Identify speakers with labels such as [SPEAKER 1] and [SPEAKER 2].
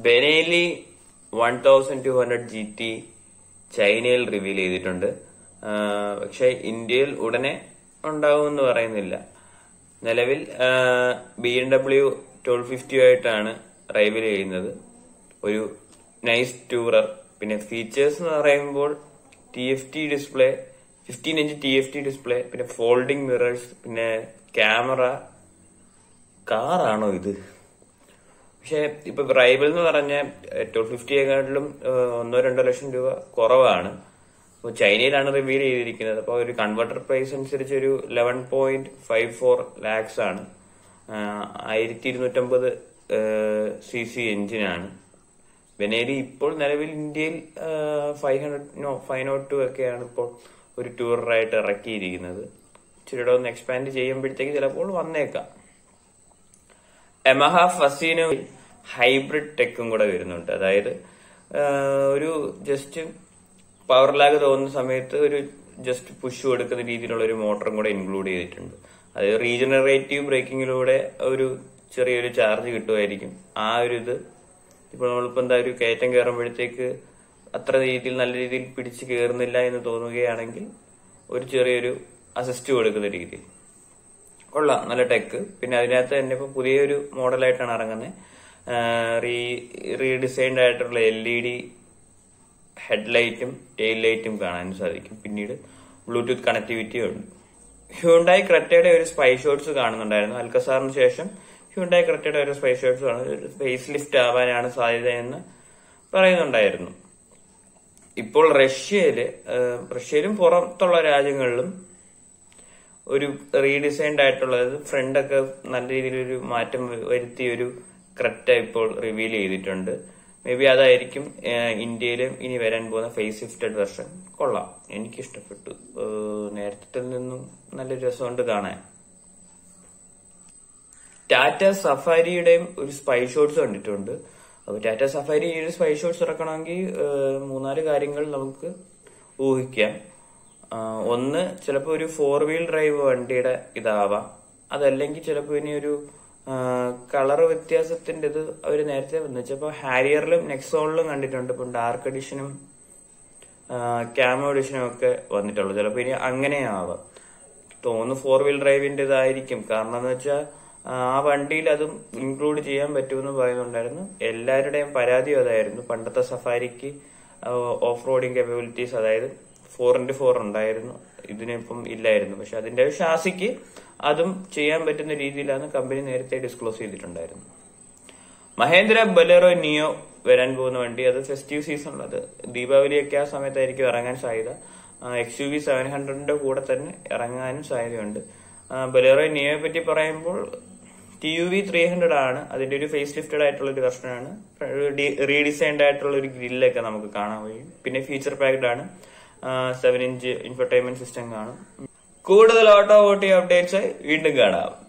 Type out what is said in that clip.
[SPEAKER 1] ബെനേലി one thousand two hundred G T ചൈനയിൽ reveal ചെയ്തിട്ടുണ്ട് ആ, പക്ഷെ ഇന്ത്യയിൽ ഉടനെ ഉണ്ടാവുമെന്ന് പറയുന്നില്ല നിലവിൽ B M W twelve fifty ആയിട്ടാണ് റൈവൽ ചെയ്യുന്നത് ഒരു നൈസ് ടൂറർ പിന്നെ ഫീച്ചേഴ്സ് എന്ന് പറയുമ്പോൾ T F T display fifteen inch T F T display പിന്നെ ഫോൾഡിംഗ് മിറേഴ്സ് പിന്നെ ക്യാമറ കാറാണോ ഇത് പക്ഷെ ഇപ്പൊ റൈവൽ എന്ന് പറഞ്ഞ ട്വൽവ് ഫിഫ്റ്റിയെക്കാട്ടിലും ഒന്നോ രണ്ടോ ലക്ഷം രൂപ കുറവാണ് അപ്പോൾ ചൈനയിലാണ് റിവീൽ ചെയ്തിരിക്കുന്നത് അപ്പോൾ ഒരു കൺവെർട്ടർ പ്രൈസ് അനുസരിച്ച് ഒരു eleven point five four lakhs ആണ് ആയിരത്തി ഇരുന്നൂറ്റമ്പത് സി സി എഞ്ചിനാണ് ബെനേലി ഇപ്പോൾ നിലവിൽ ഇന്ത്യയിൽ five hundred no five not two ഒക്കെയാണ് ഇപ്പോൾ ഒരു ടൂറായിട്ട് ഇറക്കിയിരിക്കുന്നത് ഇച്ചിരിയുടെ ഒന്ന് എക്സ്പാൻഡ് ചെയ്യുമ്പോഴത്തേക്ക് ചിലപ്പോൾ വന്നേക്കാം എമഹ ഫസീനോ ഹൈബ്രിഡ് ടെക്കും കൂടെ വരുന്നുണ്ട് അതായത് ആ, ഒരു ജസ്റ്റ് പവർ ലാഗ് തോന്നുന്ന സമയത്ത് ഒരു ജസ്റ്റ് പുഷ് കൊടുക്കുന്ന രീതിയിലുള്ള ഒരു മോട്ടറും കൂടെ ഇൻക്ലൂഡ് ചെയ്തിട്ടുണ്ട് അത് റീജനറേറ്റീവ് ബ്രേക്കിങ്ങിലൂടെ ഒരു ചെറിയൊരു ചാർജ് കിട്ടുമായിരിക്കും ആ ഒരു ഇത് ഇപ്പൊ നമ്മളിപ്പോ എന്താ ഒരു കയറ്റം കയറുമ്പോഴത്തേക്ക് അത്ര രീതിയിൽ നല്ല രീതിയിൽ പിടിച്ച് കയറുന്നില്ല എന്ന് തോന്നുകയാണെങ്കിൽ ഒരു ചെറിയൊരു അസിസ്റ്റ് കൊടുക്കുന്ന രീതിയിൽ കൊള്ളാം നല്ല ടെക്ക് പിന്നെ അതിനകത്ത് തന്നെ ഇപ്പൊ പുതിയൊരു മോഡലായിട്ടാണ് ഇറങ്ങുന്നത് റീ റീഡിസൈൻഡ് ആയിട്ടുള്ള എൽ ഇ ഡി ഹെഡ്ലൈറ്റും ടെയിൽ ലൈറ്റും കാണാൻ സാധിക്കും പിന്നീട് ബ്ലൂടൂത്ത് കണക്ടിവിറ്റിയും ഉണ്ട് ഹ്യൂണ്ടായി ക്രെറ്റയുടെ ഒരു സ്പൈ ഷോട്ട്സ് കാണുന്നുണ്ടായിരുന്നു അൽക്കസാറിന് ശേഷം ഹ്യൂണ്ടായി ക്രെറ്റയുടെ ഒരു സ്പൈ ഷോട്ട്സ് കാണുന്നത് ഫേസ് ലിഫ്റ്റ് ആവാനാണ് സാധ്യതയെന്ന് പറയുന്നുണ്ടായിരുന്നു ഇപ്പോൾ റഷ്യയില് ഏഹ്, റഷ്യയിലും പുറത്തുള്ള രാജ്യങ്ങളിലും ഒരു റീഡിസൈൻഡ് ആയിട്ടുള്ളത് ഫ്രണ്ട് ഒക്കെ നല്ല രീതിയിൽ ഒരു മാറ്റം വരുത്തിയ ഒരു ക്രെറ്റ ഇപ്പോൾ റിവീൽ ചെയ്തിട്ടുണ്ട് മേ ബി അതായിരിക്കും ഇന്ത്യയിലും ഇനി വരാൻ പോകുന്ന ഫേസ് ഷിഫ്റ്റഡ് വെർഷൻ കൊള്ളാം എനിക്ക് ഇഷ്ടപ്പെട്ടു ഏഹ് നേരത്തെ നിന്നും നല്ലൊരു രസമുണ്ട് കാണാൻ ടാറ്റ സഫാരിയുടെയും ഒരു സ്പൈ ഷോട്ട്സ് കണ്ടിട്ടുണ്ട് അപ്പൊ ടാറ്റ സഫാരി ഈ ഒരു സ്പൈ ഷോട്ട്സ് ഇറക്കണമെങ്കിൽ ഏഹ്, മൂന്നാല് കാര്യങ്ങൾ നമുക്ക് ഊഹിക്കാം ആഹ്, ഒന്ന് ചിലപ്പോൾ ഒരു ഫോർ വീൽ ഡ്രൈവ് വണ്ടിയുടെ ഇതാവാം അതല്ലെങ്കിൽ ചിലപ്പോൾ ഇനി ഒരു കളർ വ്യത്യാസത്തിന്റെ ഇത് അവർ നേരത്തെ വന്നിച്ചപ്പോ ഹാരിയറിലും നെക്സോണിലും കണ്ടിട്ടുണ്ട് ഇപ്പം ഡാർക്ക് എഡിഷനും ക്യാമോ എഡിഷനും ഒക്കെ വന്നിട്ടുള്ളൂ ചിലപ്പോൾ ഇനി അങ്ങനെ ആവാം തോന്നുന്നു ഫോർ വീൽ ഡ്രൈവിന്റെ ഇതായിരിക്കും കാരണം എന്ന് വെച്ചാൽ ആ വണ്ടിയിൽ അതും ഇൻക്ലൂഡ് ചെയ്യാൻ പറ്റുമെന്ന് പറയുന്നുണ്ടായിരുന്നു എല്ലാവരുടെയും പരാതിയും അതായിരുന്നു പണ്ടത്തെ സഫാരിക്ക് ഓഫ് റോഡിങ് കേപ്പബിലിറ്റീസ് അതായത് ഫോർ ഇന്റു ഫോർ ഉണ്ടായിരുന്നു ഇതിനിപ്പം ഇല്ലായിരുന്നു പക്ഷെ അതിന്റെ ഷാസിക്ക് അതും ചെയ്യാൻ പറ്റുന്ന രീതിയിലാണ് കമ്പനി നേരത്തെ ഡിസ്ക്ലോസ് ചെയ്തിട്ടുണ്ടായിരുന്നു മഹേന്ദ്ര ബൊലേറോ നിയോ വരാൻ പോകുന്ന വണ്ടി അത് ഫെസ്റ്റീവ് സീസണിൽ അത് ദീപാവലിയൊക്കെ ആ സമയത്തായിരിക്കും ഇറങ്ങാൻ സാധ്യത എക്സ് യു വി സെവൻ ഹൺഡ്രഡിന്റെ കൂടെ തന്നെ ഇറങ്ങാനും സാധ്യതയുണ്ട് ബൊലേറോ നിയോയെ പറ്റി പറയുമ്പോൾ T U V three hundred ആണ് അതിന്റെ ഒരു ഫേസ് ലിഫ്റ്റഡ് ആയിട്ടുള്ള ഒരു വെർഷനാണ് റീഡിസൈൻഡ് ആയിട്ടുള്ള ഒരു ഗ്രില്ലൊക്കെ നമുക്ക് കാണാൻ കഴിയും പിന്നെ ഫീച്ചർ പാക്ഡ് ആണ് സെവൻ ഇഞ്ച് ഇൻഫർടൈൻമെന്റ് സിസ്റ്റം കാണും കൂടുതൽ ഓട്ടോ ഓട്ടി അപ്ഡേറ്റ്സ് വീണ്ടും കാണാം